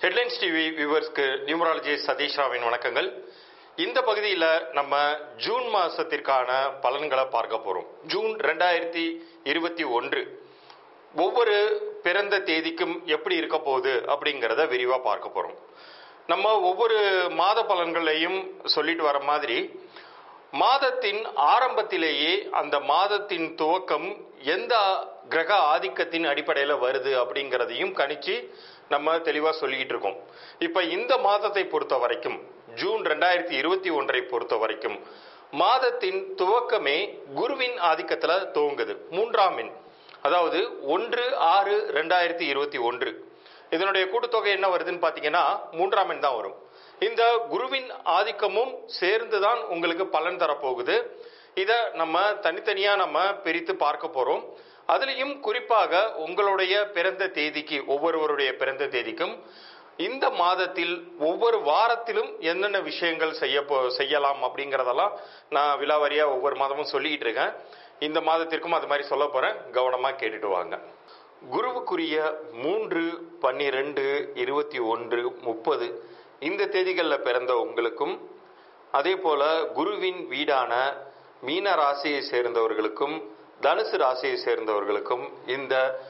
headlines TV வியூவர்ஸ்க்கு numerology Satish ராவின் வணக்கங்கள் இந்த பகுதியில் நம்ம ஜூன் மாசத்திற்கான பலன்களை பார்க்க போறோம் ஜூன் ரெண்டாயிரத்தி இருபத்தி ஒன்று ஒவ்வொரு பிறந்த தேதிக்கும் எப்படி இருக்க போகுது அப்படிங்கிறத விரிவாக பார்க்க போறோம் நம்ம ஒவ்வொரு மாத பலன்களையும் சொல்லிட்டு வர மாதிரி மாதத்தின் ஆரம்பத்திலேயே அந்த மாதத்தின் துவக்கம் எந்த கிரக ஆதிக்கத்தின் அடிப்படையில் வருது அப்படிங்கிறதையும் கணிச்சு நம்ம தெளிவாக சொல்லிக்கிட்டு இருக்கோம் இப்போ இந்த மாதத்தை பொறுத்த வரைக்கும் ஜூன் ரெண்டாயிரத்தி இருபத்தி ஒன்றை பொறுத்த வரைக்கும் மாதத்தின் துவக்கமே குருவின் ஆதிக்கத்தில் துவங்குது மூன்றாம் எண் அதாவது ஒன்று ஆறு ரெண்டாயிரத்தி இருபத்தி ஒன்று இதனுடைய கூட்டுத்தொகை என்ன வருதுன்னு பார்த்தீங்கன்னா மூன்றாம் எண் தான் வரும் இந்த குருவின் ஆதிக்கமும் சேர்ந்து தான் உங்களுக்கு பலன் தரப்போகுது இதை நம்ம தனித்தனியாக நம்ம பிரித்து பார்க்க போகிறோம் அதுலேயும் குறிப்பாக உங்களுடைய பிறந்த தேதிக்கு ஒவ்வொருவருடைய பிறந்த தேதிக்கும் இந்த மாதத்தில் ஒவ்வொரு வாரத்திலும் என்னென்ன விஷயங்கள் செய்ய போ செய்யலாம் அப்படிங்கிறதெல்லாம் நான் விலாவாரியாக ஒவ்வொரு மாதமும் சொல்லிக்கிட்டு இருக்கேன் இந்த மாதத்திற்கும் அது மாதிரி சொல்ல போகிறேன் கவனமாக கேட்டுட்டு வாங்க குருவுக்குரிய மூன்று பன்னிரெண்டு இருபத்தி ஒன்று முப்பது இந்த தேதிகளில் பிறந்த உங்களுக்கும் அதே போல குருவின் வீடான மீன ராசியை சேர்ந்தவர்களுக்கும் தனுசு ராசியை சேர்ந்தவர்களுக்கும் இந்த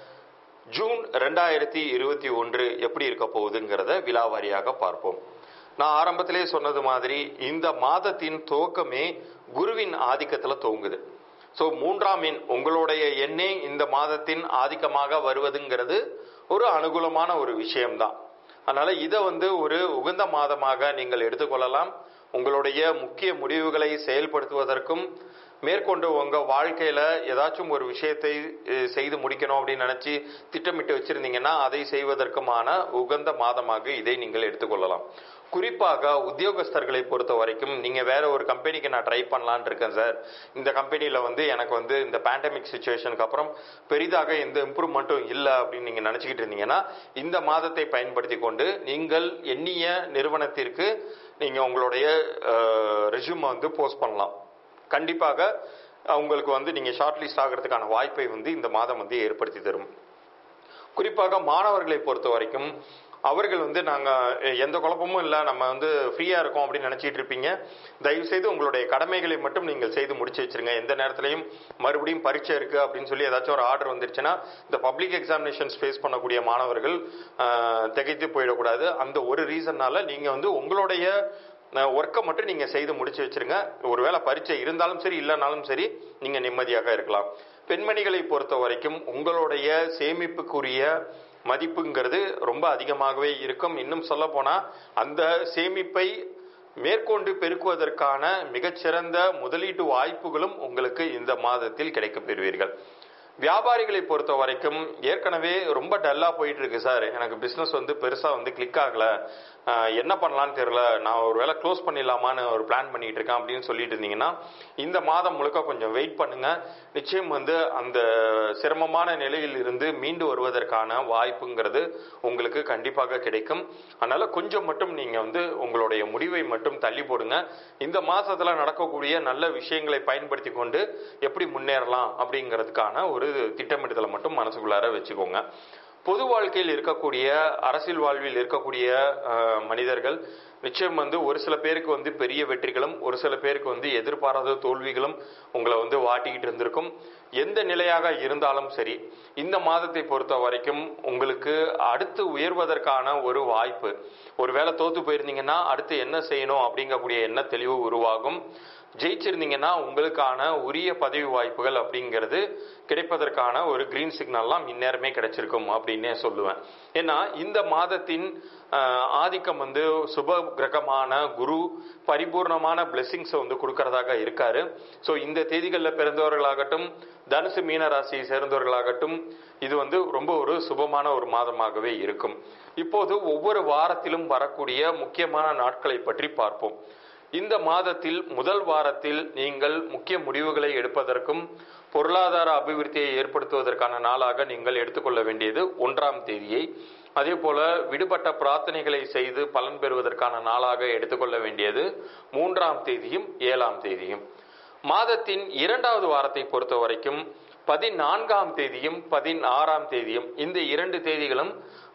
ஜூன் ரெண்டாயிரத்தி இருபத்தி ஒன்று எப்படி இருக்க போகுதுங்கிறத விலாவாரியாக பார்ப்போம் நான் ஆரம்பத்திலே சொன்னது மாதிரி இந்த மாதத்தின் துவக்கமே குருவின் ஆதிக்கத்தில் துவங்குது ஸோ மூன்றாம் எண் உங்களுடைய எண்ணே இந்த மாதத்தின் ஆதிக்கமாக வருவதுங்கிறது ஒரு அனுகூலமான ஒரு விஷயம்தான் அதனால இதை வந்து ஒரு உகந்த மாதமாக நீங்கள் எடுத்துக்கொள்ளலாம் உங்களுடைய முக்கிய முடிவுகளை செயல்படுத்துவதற்கும் மேற்கொண்டு உங்க வாழ்க்கையில ஏதாச்சும் ஒரு விஷயத்தை அஹ், செய்து முடிக்கணும் அப்படின்னு நினைச்சு திட்டமிட்டு வச்சிருந்தீங்கன்னா அதை செய்வதற்குமான உகந்த மாதமாக இதை நீங்கள் எடுத்துக்கொள்ளலாம் குறிப்பாக உத்தியோகஸ்தர்களை பொறுத்த வரைக்கும் நீங்க வேற ஒரு கம்பெனிக்கு நான் ட்ரை பண்ணலான்னு இருக்கேன் சார் இந்த கம்பெனியில வந்து எனக்கு வந்து இந்த பேண்டமிக் சுச்சுவேஷனுக்கு அப்புறம் பெரிதாக எந்த இம்ப்ரூவ்மெண்ட்டும் இல்லை அப்படின்னு நீங்க நினைச்சுக்கிட்டு இருந்தீங்கன்னா இந்த மாதத்தை பயன்படுத்தி கொண்டு நீங்கள் எண்ணிய நிறுவனத்திற்கு நீங்க உங்களுடைய ரெஸ்யூமை வந்து போஸ்ட் பண்ணலாம் கண்டிப்பாக உங்களுக்கு வந்து நீங்க ஷார்ட் லிஸ்ட் ஆகிறதுக்கான வாய்ப்பை வந்து இந்த மாதம் வந்து ஏற்படுத்தி தரும் குறிப்பாக மாணவர்களை பொறுத்த வரைக்கும் அவர்கள் வந்து நாங்கள் எந்த குழப்பமும் இல்லை நம்ம வந்து ஃப்ரீயாக இருக்கோம் அப்படின்னு நினச்சிட்டு இருப்பீங்க தயவு செய்து உங்களுடைய கடமைகளை மட்டும் நீங்கள் செய்து முடிச்சு வச்சிருங்க எந்த நேரத்திலையும் மறுபடியும் பரீட்சை இருக்குது அப்படின்னு சொல்லி ஏதாச்சும் ஒரு ஆர்டர் வந்துருச்சுன்னா இந்த பப்ளிக் எக்ஸாமினேஷன்ஸ் ஃபேஸ் பண்ணக்கூடிய மாணவர்கள் ஆஹ், திகைத்து போயிடக்கூடாது அந்த ஒரு ரீசன்னால நீங்கள் வந்து உங்களுடைய ஒர்க்கை மட்டும் நீங்கள் செய்து முடிச்சு வச்சிருங்க ஒருவேளை பரீட்சை இருந்தாலும் சரி இல்லைனாலும் சரி நீங்கள் நிம்மதியாக இருக்கலாம் பெண்மணிகளை பொறுத்த வரைக்கும் உங்களுடைய சேமிப்புக்குரிய மதிப்புங்கிறது ரொம்ப அதிகமாகவே இருக்கும் இன்னும் சொல்ல போனா அந்த சேமிப்பை மேற்கொண்டு பெருக்குவதற்கான மிகச்சிறந்த முதலீட்டு வாய்ப்புகளும் உங்களுக்கு இந்த மாதத்தில் கிடைக்கப் பெறுவீர்கள் வியாபாரிகளை பொறுத்த வரைக்கும் ஏற்கனவே ரொம்ப டல்லா போயிட்டு இருக்கு சார் எனக்கு பிசினஸ் வந்து பெருசா வந்து கிளிக் ஆகல ஆஹ் என்ன பண்ணலான்னு தெரியல நான் ஒரு வேளை க்ளோஸ் பண்ணிடலாமான்னு ஒரு பிளான் பண்ணிட்டு இருக்கேன் அப்படின்னு சொல்லிட்டு இருந்தீங்கன்னா இந்த மாதம் முழுக்க கொஞ்சம் வெயிட் பண்ணுங்க நிச்சயம் வந்து அந்த சிரமமான நிலையில் இருந்து மீண்டு வருவதற்கான வாய்ப்புங்கிறது உங்களுக்கு கண்டிப்பாக கிடைக்கும் அதனால கொஞ்சம் மட்டும் நீங்க வந்து உங்களுடைய முடிவை மட்டும் தள்ளி போடுங்க இந்த மாசத்துல நடக்கக்கூடிய நல்ல விஷயங்களை பயன்படுத்தி கொண்டு எப்படி முன்னேறலாம் அப்படிங்கிறதுக்கான ஒரு திட்டமிடுதலை மட்டும் மனசுக்குள்ளார வச்சுக்கோங்க பொது வாழ்க்கையில் இருக்கக்கூடிய அரசியல் வாழ்வில் இருக்கக்கூடிய அஹ், மனிதர்கள் நிச்சயம் வந்து ஒரு சில பேருக்கு வந்து பெரிய வெற்றிகளும் ஒரு சில பேருக்கு வந்து எதிர்பாராத தோல்விகளும் உங்களை வந்து வாட்டிக்கிட்டு இருந்திருக்கும் எந்த நிலையாக இருந்தாலும் சரி இந்த மாதத்தை பொறுத்த வரைக்கும் உங்களுக்கு அடுத்து உயர்வதற்கான ஒரு வாய்ப்பு ஒருவேளை தோத்து போயிருந்தீங்கன்னா அடுத்து என்ன செய்யணும் அப்படிங்கக்கூடிய என்ன தெளிவு உருவாகும் ஜெயிச்சிருந்தீங்கன்னா உங்களுக்கான உரிய பதவி வாய்ப்புகள் அப்படிங்கிறது கிடைப்பதற்கான ஒரு கிரீன் சிக்னல்லாம் இந்நேரமே கிடைச்சிருக்கும் அப்படின்னே சொல்லுவேன் ஏன்னா இந்த மாதத்தின் ஆஹ், ஆதிக்கம் வந்து சுப கிரகமான குரு பரிபூர்ணமான பிளெஸிங்ஸை வந்து கொடுக்கறதாக இருக்காரு ஸோ இந்த தேதிகளில் பிறந்தவர்களாகட்டும் தனுசு மீன ராசியை சேர்ந்தவர்களாகட்டும் இது வந்து ரொம்ப ஒரு சுபமான ஒரு மாதமாகவே இருக்கும் இப்போது ஒவ்வொரு வாரத்திலும் வரக்கூடிய முக்கியமான நாட்களை பற்றி பார்ப்போம் இந்த மாதத்தில் முதல் வாரத்தில் நீங்கள் முக்கிய முடிவுகளை எடுப்பதற்கும் பொருளாதார அபிவிருத்தியை ஏற்படுத்துவதற்கான நாளாக நீங்கள் எடுத்துக்கொள்ள வேண்டியது ஒன்றாம் தேதியை அதே போல விடுபட்ட பிரார்த்தனைகளை செய்து பலன் பெறுவதற்கான நாளாக எடுத்துக்கொள்ள வேண்டியது மூன்றாம் தேதியும் ஏழாம் தேதியும் மாதத்தின் இரண்டாவது வாரத்தை பொறுத்த வரைக்கும் பதினான்காம் தேதியும் பதினாறாம் தேதியும் இந்த இரண்டு தேதிகளும்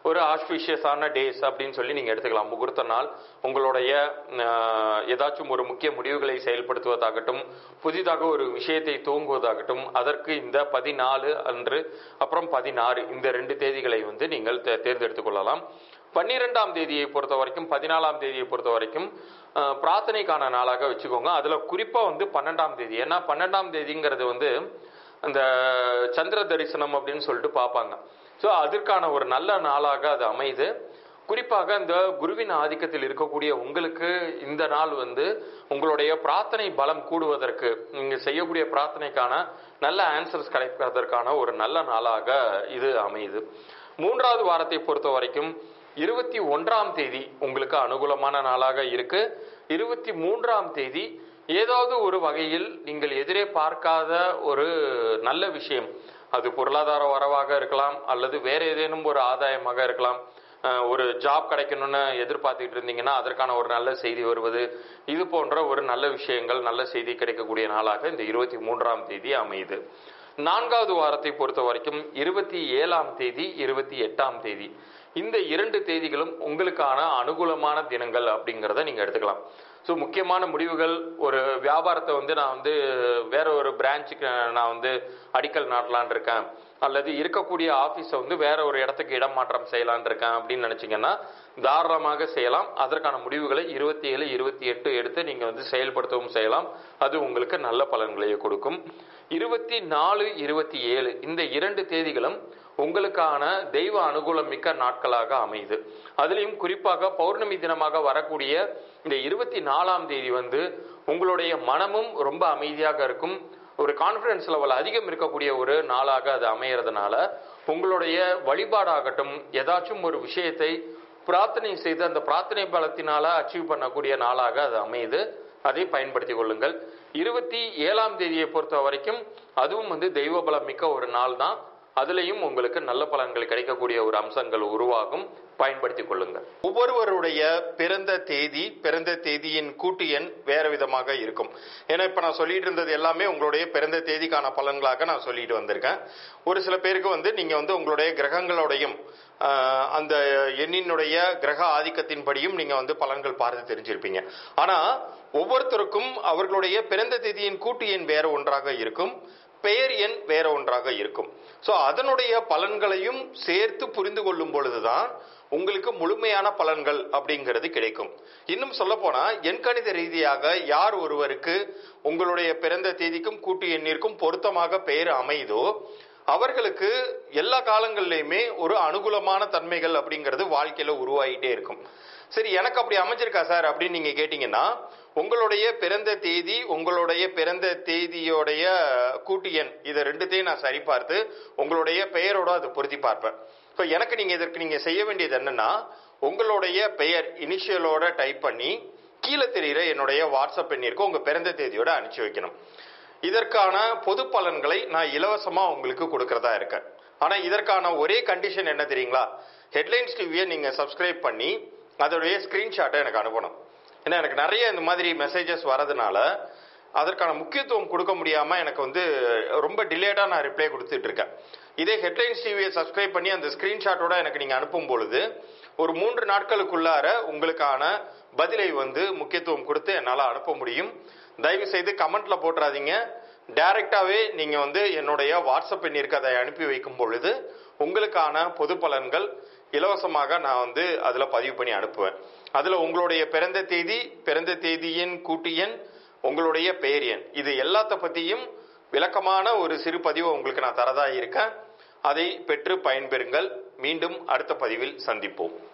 ஒரு ஆஸ்பிஷியஸான டேஸ் அப்படின்னு சொல்லி நீங்க எடுத்துக்கலாம் முகூர்த்த நாள் உங்களுடைய அஹ், ஏதாச்சும் ஒரு முக்கிய முடிவுகளை செயல்படுத்துவதாகட்டும் புதிதாக ஒரு விஷயத்தை துவங்குவதாகட்டும் அதற்கு இந்த பதினாலு அன்று அப்புறம் பதினாறு இந்த ரெண்டு தேதிகளை வந்து நீங்கள் தே- தேர்ந்தெடுத்துக் கொள்ளலாம் பன்னிரெண்டாம் தேதியை பொறுத்த வரைக்கும் பதினாலாம் தேதியை பொறுத்த வரைக்கும் அஹ், பிரார்த்தனைக்கான நாளாக வச்சுக்கோங்க அதுல குறிப்பா வந்து பன்னெண்டாம் தேதி ஏன்னா பன்னெண்டாம் தேதிங்கிறது வந்து அந்த சந்திர தரிசனம் அப்படின்னு சொல்லிட்டு பார்ப்பாங்க ஸோ அதற்கான ஒரு நல்ல நாளாக அது அமையுது குறிப்பாக இந்த குருவின் ஆதிக்கத்தில் இருக்கக்கூடிய உங்களுக்கு இந்த நாள் வந்து உங்களுடைய பிரார்த்தனை பலம் கூடுவதற்கு நீங்க செய்யக்கூடிய பிரார்த்தனைக்கான நல்ல ஆன்சர்ஸ் கிடைப்பதற்கான ஒரு நல்ல நாளாக இது அமையுது மூன்றாவது வாரத்தை பொறுத்த வரைக்கும் இருபத்தி ஒன்றாம் தேதி உங்களுக்கு அனுகூலமான நாளாக இருக்கு இருபத்தி மூன்றாம் தேதி ஏதாவது ஒரு வகையில் நீங்கள் எதிரே பார்க்காத ஒரு நல்ல விஷயம் அது பொருளாதார வரவாக இருக்கலாம் அல்லது வேற ஏதேனும் ஒரு ஆதாயமாக இருக்கலாம் அஹ் ஒரு ஜாப் கிடைக்கணும்னு எதிர்பார்த்துட்டு இருந்தீங்கன்னா அதற்கான ஒரு நல்ல செய்தி வருவது இது போன்ற ஒரு நல்ல விஷயங்கள் நல்ல செய்தி கிடைக்கக்கூடிய நாளாக இந்த இருபத்தி மூன்றாம் தேதி அமையுது நான்காவது வாரத்தை பொறுத்த வரைக்கும் இருபத்தி ஏழாம் தேதி இருபத்தி எட்டாம் தேதி இந்த இரண்டு தேதிகளும் உங்களுக்கான அனுகூலமான தினங்கள் அப்படிங்கிறத நீங்க எடுத்துக்கலாம் ஸோ முக்கியமான முடிவுகள் ஒரு வியாபாரத்தை வந்து நான் வந்து வேற ஒரு பிரான்ச்சுக்கு நான் வந்து அடிக்கல் நாட்டலான் இருக்கேன் அல்லது இருக்கக்கூடிய ஆஃபீஸை வந்து வேற ஒரு இடத்துக்கு இடம் மாற்றம் செய்யலான் இருக்கேன் அப்படின்னு நினைச்சீங்கன்னா தாராளமாக செய்யலாம் அதற்கான முடிவுகளை இருபத்தி ஏழு இருபத்தி எட்டு எடுத்து நீங்க வந்து செயல்படுத்தவும் செய்யலாம் அது உங்களுக்கு நல்ல பலன்களை கொடுக்கும் இருபத்தி நாலு இருபத்தி ஏழு இந்த இரண்டு தேதிகளும் உங்களுக்கான தெய்வ அனுகூலம் மிக்க நாட்களாக அமையுது அதுலேயும் குறிப்பாக பௌர்ணமி தினமாக வரக்கூடிய இந்த இருபத்தி நாலாம் தேதி வந்து உங்களுடைய மனமும் ரொம்ப அமைதியாக இருக்கும் ஒரு கான்ஃபிடன்ஸ் லெவல் அதிகம் இருக்கக்கூடிய ஒரு நாளாக அது அமையறதுனால உங்களுடைய வழிபாடாகட்டும் ஏதாச்சும் ஒரு விஷயத்தை பிரார்த்தனை செய்து அந்த பிரார்த்தனை பலத்தினால அச்சீவ் பண்ணக்கூடிய நாளாக அது அமையுது அதை பயன்படுத்திக் கொள்ளுங்கள் இருபத்தி ஏழாம் தேதியை பொறுத்த வரைக்கும் அதுவும் வந்து தெய்வ பலம் மிக்க ஒரு நாள் தான் அதுலேயும் உங்களுக்கு நல்ல பலன்கள் கிடைக்கக்கூடிய ஒரு அம்சங்கள் உருவாகும் பயன்படுத்திக் கொள்ளுங்கள் ஒவ்வொருவருடைய பிறந்த தேதி பிறந்த தேதியின் கூட்டு எண் வேற விதமாக இருக்கும் ஏன்னா இப்ப நான் சொல்லிட்டு இருந்தது எல்லாமே உங்களுடைய பிறந்த தேதிக்கான பலன்களாக நான் சொல்லிட்டு வந்திருக்கேன் ஒரு சில பேருக்கு வந்து நீங்க வந்து உங்களுடைய கிரகங்களோடையும் ஆஹ், அந்த எண்ணினுடைய கிரக ஆதிக்கத்தின்படியும் நீங்க வந்து பலன்கள் பார்த்து தெரிஞ்சிருப்பீங்க ஆனா ஒவ்வொருத்தருக்கும் அவர்களுடைய பிறந்த தேதியின் கூட்டு எண் வேற ஒன்றாக இருக்கும் பெயர் எண் வேற ஒன்றாக இருக்கும் ஸோ அதனுடைய பலன்களையும் சேர்த்து புரிந்து கொள்ளும் பொழுதுதான் உங்களுக்கு முழுமையான பலன்கள் அப்படிங்கிறது கிடைக்கும் இன்னும் சொல்ல போனா எண்கணித ரீதியாக யார் ஒருவருக்கு உங்களுடைய பிறந்த தேதிக்கும் கூட்டு எண்ணிற்கும் பொருத்தமாக பெயர் அமையுதோ அவர்களுக்கு எல்லா காலங்கள்லையுமே ஒரு அனுகூலமான தன்மைகள் அப்படிங்கிறது வாழ்க்கையில உருவாகிட்டே இருக்கும் சரி எனக்கு அப்படி அமைஞ்சிருக்கா சார் அப்படின்னு நீங்க கேட்டீங்கன்னா உங்களுடைய பிறந்த தேதி உங்களுடைய பிறந்த தேதியோடைய கூட்டு எண் இதை ரெண்டுத்தையும் நான் சரி பார்த்து உங்களுடைய பெயரோட அதை பொருத்தி பார்ப்பேன் இப்போ எனக்கு நீங்க இதற்கு நீங்க செய்ய வேண்டியது என்னன்னா உங்களுடைய பெயர் இனிஷியலோட டைப் பண்ணி கீழே தெரிகிற என்னுடைய வாட்ஸ்அப் எண்ணிற்கு உங்க பிறந்த தேதியோட அனுப்பிச்சு வைக்கணும் இதற்கான பொது பலன்களை நான் இலவசமா உங்களுக்கு கொடுக்கறதா இருக்கேன் ஆனா இதற்கான ஒரே கண்டிஷன் என்ன தெரியுங்களா ஹெட்லைன்ஸ் டிவியை நீங்க சப்ஸ்கிரைப் பண்ணி அதோடைய ஸ்கிரீன்ஷாட்டை எனக்கு அனுப்பணும் ஏன்னா எனக்கு நிறைய இந்த மாதிரி மெசேஜஸ் வரதுனால அதற்கான முக்கியத்துவம் கொடுக்க முடியாம எனக்கு வந்து ரொம்ப டிலேடா நான் ரிப்ளை கொடுத்துட்டு இருக்கேன் இதே ஹெட்லைன்ஸ் டிவியை சப்ஸ்கிரைப் பண்ணி அந்த ஸ்கிரீன்ஷாட்டோட எனக்கு நீங்க அனுப்பும் பொழுது ஒரு மூன்று நாட்களுக்குள்ளார உங்களுக்கான பதிலை வந்து முக்கியத்துவம் கொடுத்து என்னால் அனுப்ப முடியும் தயவு செய்து கமெண்ட்ல போட்டுறாதீங்க டைரக்டாவே நீங்க வந்து என்னுடைய வாட்ஸ்அப் எண்ணிற்கு அதை அனுப்பி வைக்கும் பொழுது உங்களுக்கான பொது பலன்கள் இலவசமாக நான் வந்து அதுல பதிவு பண்ணி அனுப்புவேன் அதுல உங்களுடைய பிறந்த தேதி பிறந்த தேதியின் கூட்டு எண் உங்களுடைய பெயர் எண் இது எல்லாத்த பத்தியும் விளக்கமான ஒரு சிறு பதிவை உங்களுக்கு நான் தரதா இருக்கேன் அதை பெற்று பயன்பெறுங்கள் மீண்டும் அடுத்த பதிவில் சந்திப்போம்